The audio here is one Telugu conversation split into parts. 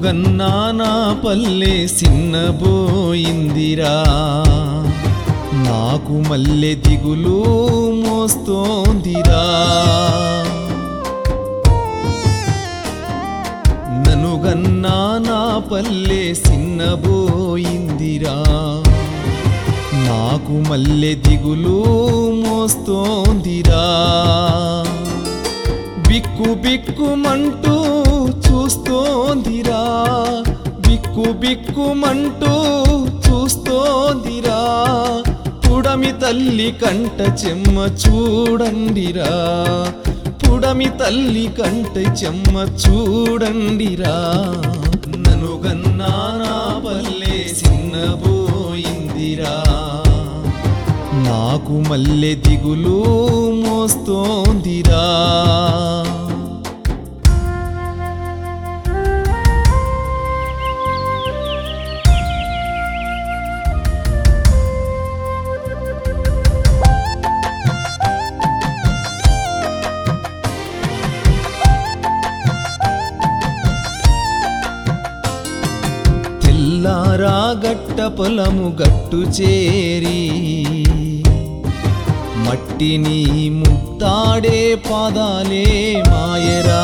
ననుగన్నా నా పల్లె సిన్నబోయిందిరా నాకు మల్లె దిగులు మోస్తోందిరా ననుగన్నా నా పల్లె సిన్నబోయిందిరా నాకు మల్లె దిగులు మోస్తోందిరా బిక్కు బిక్కుమంటూ చూస్తోందిరా బిక్కు బిక్కుమంటూ చూస్తోందిరా పుడమి తల్లి కంట చెమ్మ చూడండిరా పుడమి తల్లి కంట చెమ్మ చూడండిరా నను గన్నా నా పల్లె చిన్నబోయిందిరా నాకు మల్లె దిగులు మోస్తోందిరా తెల్లారా గట్ట పొలము గట్టు చేరి మట్టిని ముత్తాడే పాదాలే మాయరా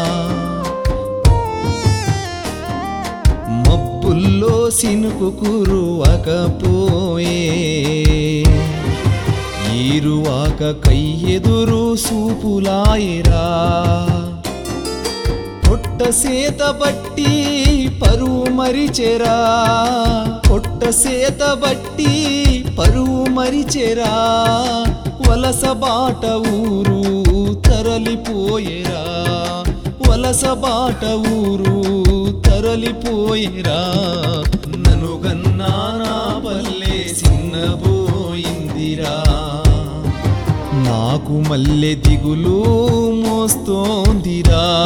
మబ్బుల్లో సినుకు కురువకపోయే ఈరువాక కయ్యెదురు సూపులాయరా పొట్ట సేత బట్టి పరువు మరిచెరా పొట్ట సేత బట్టి పరువు మరిచెరా వలస బాట ఊరు తరలిపోయేరా వలస బాట ఊరు తరలిపోయేరా నను గన్నా నా పల్లె చిన్నబోయిందిరా నాకు మల్లె దిగులు మోస్తోందిరా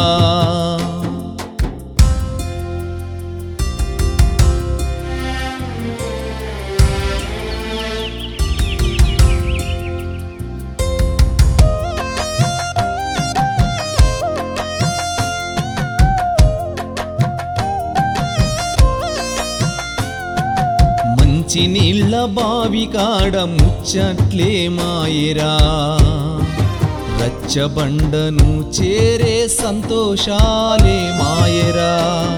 మంచి నీళ్ళ బావి కాడ ముచ్చట్లే మాయరా రచ్చబండను చేరే సంతోషాలే మాయరా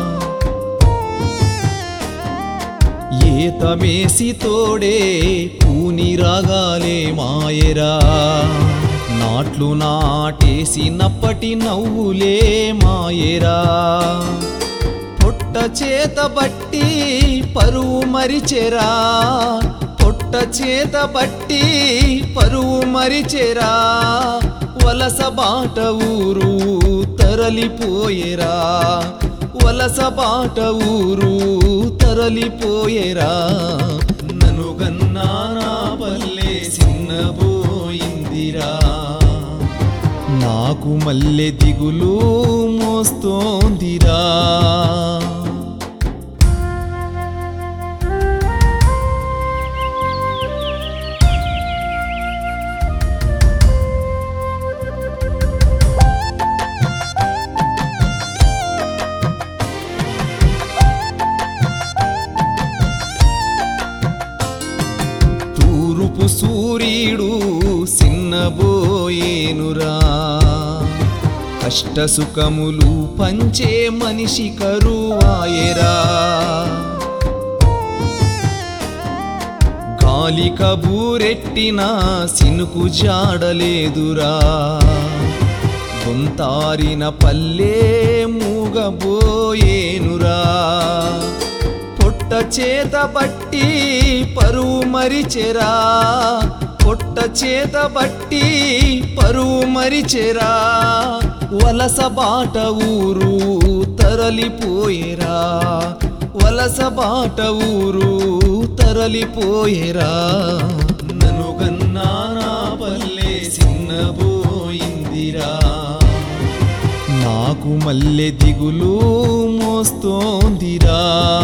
ఏతమేసి తోడే కూని రాగాలే మాయరా నాట్లు నాటేసినప్పటి నవ్వులే మాయరా పొట్ట చేత బట్టి పరువు మరిచెరా పొట్ట చేత బట్టి పరువు మరిచెరా వలస బాట ఊరు తరలిపోయేరా వలస బాట ఊరు తరలిపోయేరా నను గన్నా నా పల్లె చిన్నబోయిందిరా నాకు మల్లె దిగులు మోస్తోందిరా తూరుపు సూర్యుడు సిన్నబోయేనురా కష్ట సుఖములు పంచే మనిషి కరువాయరా గాలి కబూరెట్టిన సినుకు జాడలేదురా గొంతారిన పల్లె మూగబోయేనురా పొట్ట చేత బట్టి పరువు మరిచెరా పొట్ట చేత బట్టి పరువు మరిచెరా వలస బాట ఊరు తరలిపోయేరా వలస బాట ఊరు తరలిపోయేరా నను గన్నా నా పల్లె చిన్నబోయిందిరా నాకు మల్లె దిగులు మోస్తోందిరా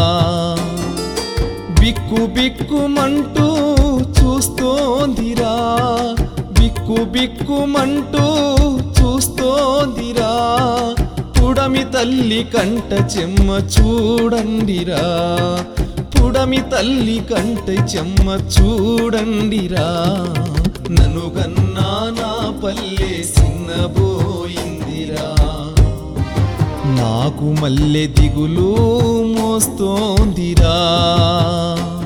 బిక్కు బిక్కుమంటూ చూస్తోందిరా బిక్కు బిక్కుమంటూ చూస్తోందిరా పుడమి తల్లి కంట చెమ్మ చూడండిరా పుడమి తల్లి కంట చెమ్మ చూడండిరా నన్ను గన్నా నా పల్లె చిన్నబోయిందిరా నాకు మల్లె దిగులు మోస్తోందిరా